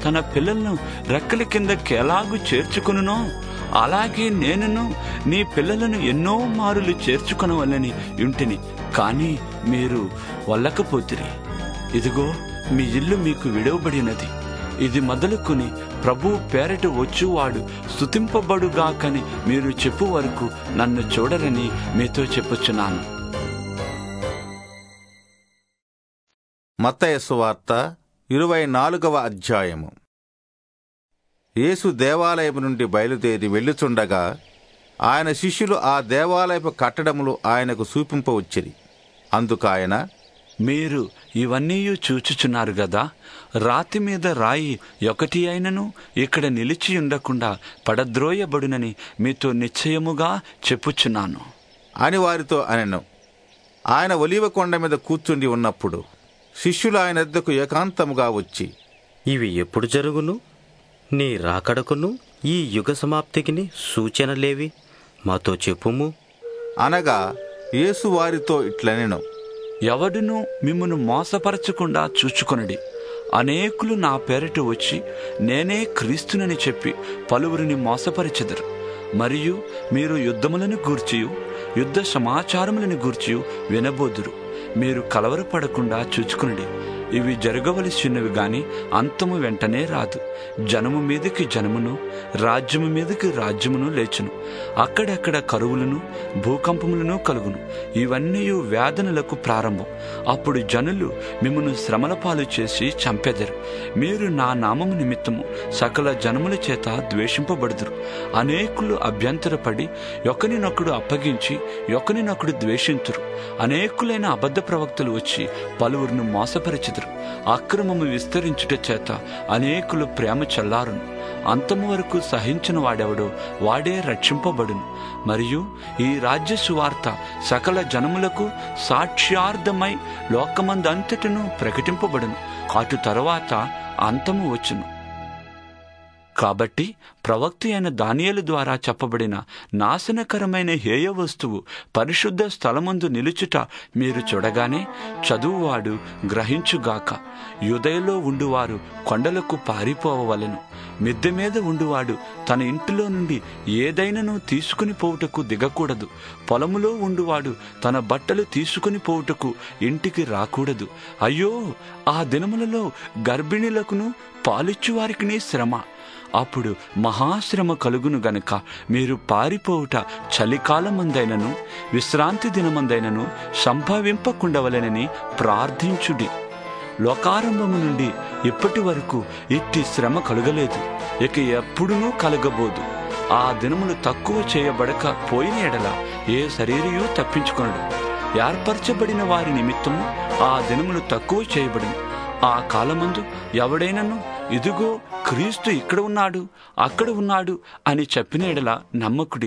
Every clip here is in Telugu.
తన పిల్లలను రెక్కల కిందకి ఎలాగూ చేర్చుకునునో అలాగే నేనును నీ పిల్లలను ఎన్నో మారులు చేర్చుకొనవలని ఇంటిని కానీ మీరు వల్లకపోతిరి ఇదిగో మీ ఇల్లు మీకు విడవబడినది ఇది మొదలుకొని ప్రభు పేరట వచ్చువాడు స్తుతింపబడుగాకని మీరు చెప్పు వరకు నన్ను చూడరని మీతో చెప్పుచున్నాను మత్తయ సువార్త ఇరవై నాలుగవ అధ్యాయము యేసు దేవాలయం నుండి బయలుదేరి వెళ్ళుచుండగా ఆయన శిష్యులు ఆ దేవాలయపు కట్టడములు ఆయనకు చూపింపవచ్చిరి అందుకాయన మీరు ఇవన్నీ చూచుచున్నారు గదా రాతి మీద రాయి ఒకటి అయినను ఇక్కడ నిలిచి ఉండకుండా పడద్రోయబడునని మీతో నిశ్చయముగా చెప్పుచున్నాను అని వారితో అనెను ఆయన ఒలీవ కొండ మీద కూర్చుండి ఉన్నప్పుడు శిష్యులు ఆయన వద్దకు ఏకాంతముగా వచ్చి ఇవి ఎప్పుడు జరుగును నీ రాకడకును ఈ యుగ సమాప్తికిని సూచనలేవి మాతో చెప్పుము అనగా యేసు వారితో ఇట్లనెను ఎవడును మిమ్మను మోసపరచకుండా చూచుకొనడి అనేకులు నా పేరట వచ్చి నేనే క్రీస్తునని చెప్పి పలువురిని మోసపరిచెదరు మరియు మీరు యుద్ధములను గూర్చియు యుద్ధ సమాచారములను గూర్చియు వినబోదురు మీరు కలవరపడకుండా చూచుకునడి ఇవి జరగవలసినవి గాని అంతము వెంటనే రాదు జనము మీదకి జనమును రాజ్యము మీదకి రాజ్యమును లేచును అక్కడక్కడ కరువులను భూకంపములను కలుగును ఇవన్నీ వేదనలకు ప్రారంభం అప్పుడు జనులు మిమ్మను శ్రమల పాలు చేసి చంపెదరు మీరు నా నామము నిమిత్తము సకల జనముల చేత ద్వేషింపబడుదురు అనేకులు అభ్యంతరపడి ఒకరినొకడు అప్పగించి ఒకరినొకడు ద్వేషింతురు అనేకులైన అబద్ధ ప్రవక్తలు వచ్చి పలువురిని మోసపరిచెదరు అక్రమము విస్తరించుట చేత అనేకులు ప్రేమ చల్లారును అంతము వరకు సహించిన వాడెవడో వాడే రక్షింపబడును మరియు ఈ రాజ్య సువార్త సకల జనములకు సాక్ష్యార్థమై లోకమందంతటను ప్రకటింపబడును అటు తరువాత అంతము వచ్చును కాబట్టి ప్రవక్తి అయిన దానియేలు ద్వారా చెప్పబడిన నాశనకరమైన హేయ వస్తువు పరిశుద్ధ స్థలమందు నిలుచుట మీరు చూడగానే చదువువాడు గ్రహించుగాక యుదయలో ఉండువారు కొండలకు పారిపోవవలెను మిద్దె మీద ఉండువాడు తన ఇంటిలో నుండి ఏదైనను తీసుకుని పోవుటకు దిగకూడదు పొలములో ఉండువాడు తన బట్టలు తీసుకుని పోవుటకు ఇంటికి రాకూడదు అయ్యో ఆ దినములలో గర్భిణీలకును పాలిచ్చువారికిని శ్రమ అప్పుడు మహాశ్రమ కలుగును గనుక మీరు పారిపోవుట చలికాలమందైనను విశ్రాంతి దినమందైనను సంభవింపకుండవలెనని ప్రార్థించుడి లోకారంభము నుండి ఇప్పటి వరకు ఇట్టి శ్రమ కలుగలేదు ఇక ఎప్పుడునూ కలగబోదు ఆ దినములు తక్కువ చేయబడక పోయిన ఎడల ఏ శరీరయూ తప్పించుకొనడు ఏర్పరచబడిన వారి నిమిత్తము ఆ దినములు తక్కువ చేయబడును ఆ కాలమందు ఎవడైనను ఇదిగో క్రీస్తు ఇక్కడ ఉన్నాడు అక్కడ ఉన్నాడు అని చెప్పిన ఎడల నమ్మకుడి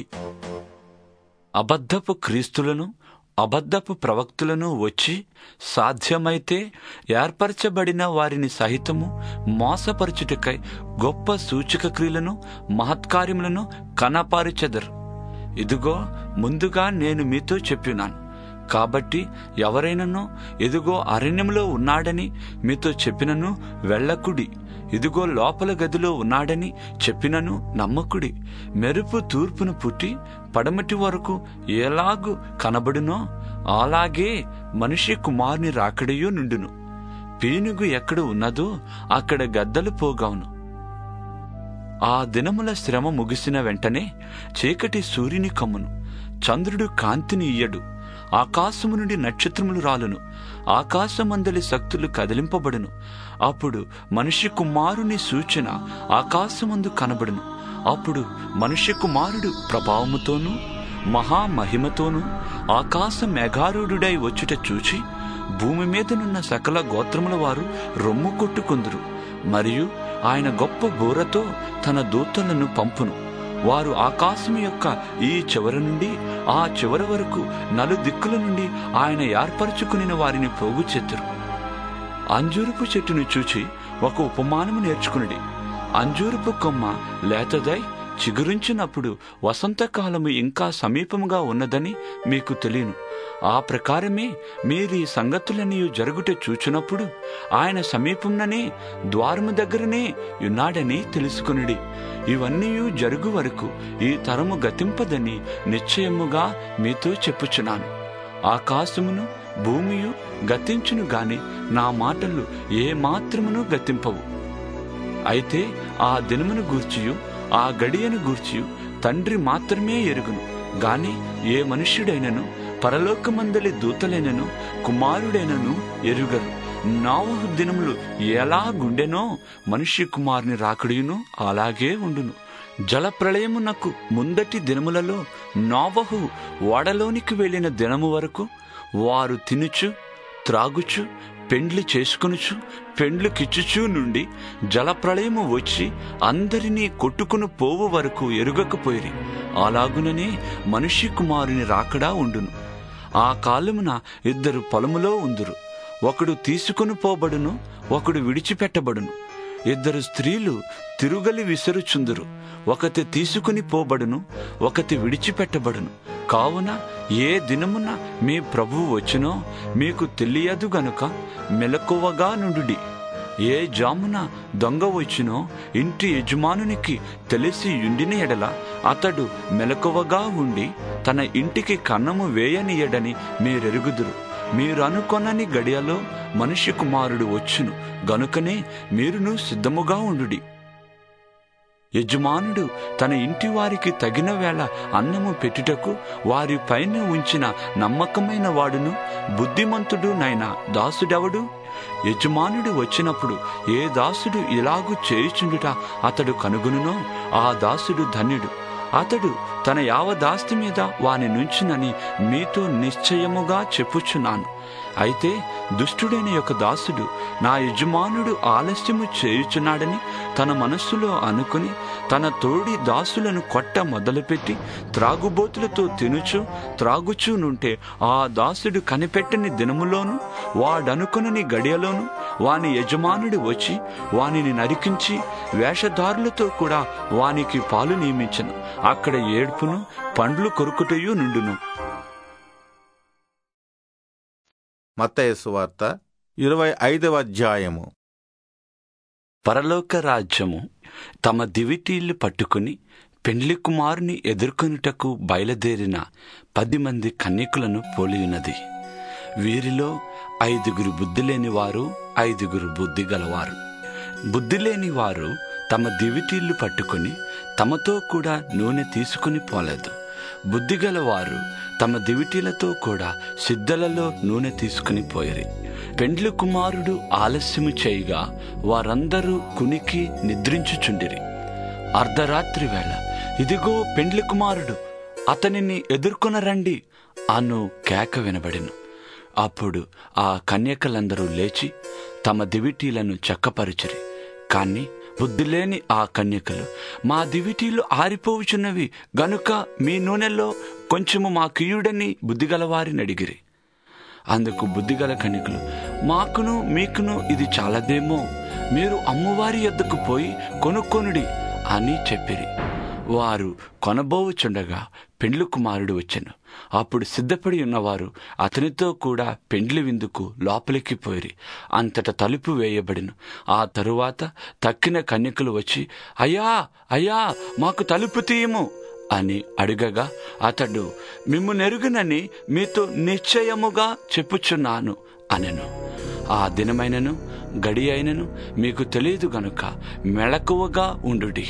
అబద్ధపు క్రీస్తులను అబద్ధపు ప్రవక్తులను వచ్చి సాధ్యమైతే ఏర్పరచబడిన వారిని సహితము మోసపరచుటకై గొప్ప సూచక క్రియలను మహత్కార్యములను కనపారిచెదరు ఇదిగో ముందుగా నేను మీతో చెప్పినాను కాబట్టి ఎవరైనను ఇదిగో అరణ్యంలో ఉన్నాడని మీతో చెప్పినను వెళ్ళకుడి ఇదిగో లోపల గదిలో ఉన్నాడని చెప్పినను నమ్మకుడి మెరుపు తూర్పును పుట్టి పడమటి వరకు ఎలాగు కనబడునో అలాగే మనిషి కుమారుని రాకడయూ నుండును పీనుగు ఎక్కడ ఉన్నదో అక్కడ గద్దలు పోగావును ఆ దినముల శ్రమ ముగిసిన వెంటనే చీకటి సూర్యుని కమ్మును చంద్రుడు కాంతిని ఇయ్యడు ఆకాశము నుండి నక్షత్రములు రాలును ఆకాశమందలి శక్తులు కదిలింపబడును అప్పుడు మనిషి కుమారుని సూచన ఆకాశమందు కనబడును అప్పుడు మనిషి కుమారుడు ప్రభావముతోనూ మహామహిమతోనూ ఆకాశ మేఘారూఢుడై వచ్చుట చూచి భూమి మీదనున్న సకల గోత్రముల వారు రొమ్ము కొట్టుకుందురు మరియు ఆయన గొప్ప బూరతో తన దూతలను పంపును వారు ఆకాశం యొక్క ఈ చివరి నుండి ఆ చివరి వరకు నలు దిక్కుల నుండి ఆయన ఏర్పరచుకుని వారిని పోగు చేతురు అంజూరపు చెట్టును చూచి ఒక ఉపమానము నేర్చుకునిడి అంజూరపు కొమ్మ లేతదై చిగురించినప్పుడు వసంతకాలము ఇంకా సమీపముగా ఉన్నదని మీకు తెలియను ఆ ప్రకారమే మీరు ఈ సంగతులని జరుగుట చూచినప్పుడు ఆయన సమీపంననే ద్వారము దగ్గరనే ఉన్నాడని తెలుసుకునుడి ఇవన్నీ జరుగు వరకు ఈ తరము గతింపదని నిశ్చయముగా మీతో చెప్పుచున్నాను ఆకాశమును భూమియు గతించును గాని నా మాటలు ఏ మాత్రమును గతింపవు అయితే ఆ దినమును గూర్చియు ఆ గడియను గూర్చియు తండ్రి మాత్రమే ఎరుగును గాని ఏ మనుష్యుడైనను పరలోకమందలి దూతలైనను కుమారుడైనను ఎరుగరు నావహు దినములు ఎలా గుండెనో మనుష్య కుమారుని రాకడియును అలాగే ఉండును జలప్రళయమునకు ముందటి దినములలో నావహు ఓడలోనికి వెళ్ళిన దినము వరకు వారు తినుచు త్రాగుచు పెండ్లి చేసుకొనుచు పెండ్లు కిచ్చుచూ నుండి జలప్రళయము వచ్చి అందరినీ కొట్టుకుని పోవు వరకు ఎరుగకపోయిరి అలాగుననే మనుష్య కుమారుని రాకడా ఉండును ఆ కాలమున ఇద్దరు పొలములో ఉందురు ఒకడు తీసుకుని పోబడును ఒకడు విడిచిపెట్టబడును ఇద్దరు స్త్రీలు తిరుగలి విసరుచుందురు ఒకటి తీసుకుని పోబడును ఒకటి విడిచిపెట్టబడును కావున ఏ దినమున మీ ప్రభువు వచ్చినో మీకు తెలియదు గనుక మెలకువగా నుండుడి ఏ జామున దొంగ వచ్చినో ఇంటి యజమానునికి తెలిసి ఉండిన ఎడల అతడు మెలకువగా ఉండి తన ఇంటికి కన్నము వేయనియడని మీరెరుగుదురు మీరు అనుకొనని గడియలో మనుష్య కుమారుడు వచ్చును గనుకనే మీరును సిద్ధముగా ఉండుడి యజమానుడు తన ఇంటి వారికి తగిన వేళ అన్నము పెట్టుటకు వారి పైన ఉంచిన నమ్మకమైన వాడును బుద్ధిమంతుడు నైనా దాసుడెవడు యజమానుడు వచ్చినప్పుడు ఏ దాసుడు ఇలాగు చేయుచుండుట అతడు కనుగొనునో ఆ దాసుడు ధన్యుడు అతడు తన యావదాస్తి మీద వాని నుంచునని మీతో నిశ్చయముగా చెప్పుచున్నాను అయితే దుష్టుడైన యొక్క దాసుడు నా యజమానుడు ఆలస్యము చేయుచున్నాడని తన మనస్సులో అనుకుని తన తోడి దాసులను కొట్ట మొదలుపెట్టి త్రాగుబోతులతో తినుచు త్రాగుచూ నుంటే ఆ దాసుడు కనిపెట్టని దినములోను వాడనుకునని గడియలోను వాని యజమానుడు వచ్చి వానిని నరికించి వేషధారులతో కూడా వానికి పాలు నియమించను అక్కడ ఏడ్పును పండ్లు కొరుకుటయు నుండును మత్తయి సువార్త ఇరవై ఐదవ అధ్యాయము పరలోక రాజ్యము తమ దివిటీళ్లు పట్టుకుని పెండ్లి కుమారుని ఎదుర్కొనుటకు బయలుదేరిన పది మంది కన్యకులను పోలియున్నది వీరిలో ఐదుగురు బుద్ధి లేని వారు ఐదుగురు బుద్ధి గలవారు బుద్ధి లేని వారు తమ దివిటీళ్లు పట్టుకుని తమతో కూడా నూనె తీసుకుని పోలేదు బుద్ధిగల వారు తమ దివిటీలతో కూడా సిద్ధలలో నూనె తీసుకుని పోయిరి పెండ్లి కుమారుడు ఆలస్యము చేయగా వారందరూ కునికి నిద్రించుచుండిరి అర్ధరాత్రి వేళ ఇదిగో పెండ్లి కుమారుడు అతనిని ఎదుర్కొనరండి అను కేక వినబడెను అప్పుడు ఆ కన్యకలందరూ లేచి తమ దివిటీలను చక్కపరిచిరి కాని బుద్ధిలేని ఆ కన్యకలు మా దివిటీలు ఆరిపోవుచున్నవి గనుక మీ నూనెలో కొంచెము మా కియుడని బుద్ధిగలవారిని అడిగిరి అందుకు బుద్ధిగల కన్యకులు మాకును మీకును ఇది చాలదేమో మీరు అమ్మవారి యొద్దకు పోయి కొనుక్కొనుడి అని చెప్పిరి వారు కొనబోవుచుండగా పెండ్లి కుమారుడు వచ్చెను అప్పుడు సిద్ధపడి ఉన్నవారు అతనితో కూడా పెండ్లి విందుకు లోపలికి పోయిరి అంతట తలుపు వేయబడిను ఆ తరువాత తక్కిన కన్యకులు వచ్చి అయ్యా అయ్యా మాకు తలుపు తీయము అని అడగగా అతడు మిమ్ము నెరుగునని మీతో నిశ్చయముగా చెప్పుచున్నాను అనెను ఆ దినమైనను గడి అయినను మీకు తెలియదు గనుక మెళకువగా ఉండుడి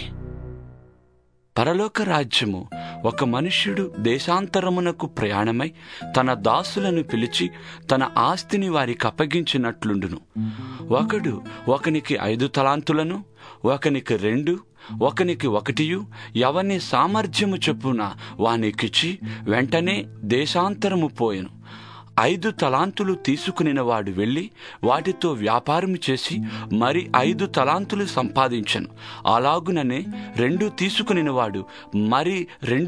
పరలోక రాజ్యము ఒక మనుష్యుడు దేశాంతరమునకు ప్రయాణమై తన దాసులను పిలిచి తన ఆస్తిని వారికి అప్పగించినట్లుండును ఒకడు ఒకనికి ఐదు తలాంతులను ఒకనికి రెండు ఒకనికి ఒకటియు ఎవని సామర్థ్యము చొప్పున వానికిచ్చి వెంటనే దేశాంతరము పోయెను ఐదు తలాంతులు తీసుకునిన వాడు వెళ్ళి వాటితో వ్యాపారం చేసి మరి ఐదు తలాంతులు సంపాదించను అలాగుననే రెండు తీసుకునిన వాడు మరి రెండు